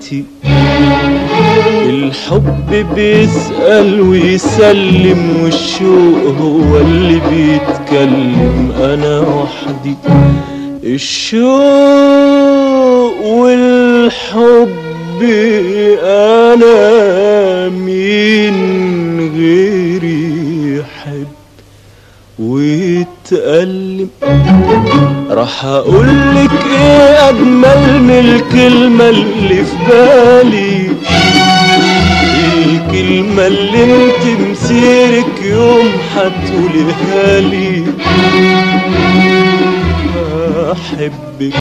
حياتي الحب بيسأل ويسلم والشوق هو اللي بيتكلم أنا وحدي الشوق والحب أنا مين غيري يحب ويتألم راح اقولك ايه اجمل من الكلمة اللي في بالي الكلمة اللي انت مسيرك يوم هتقوليها لي احبك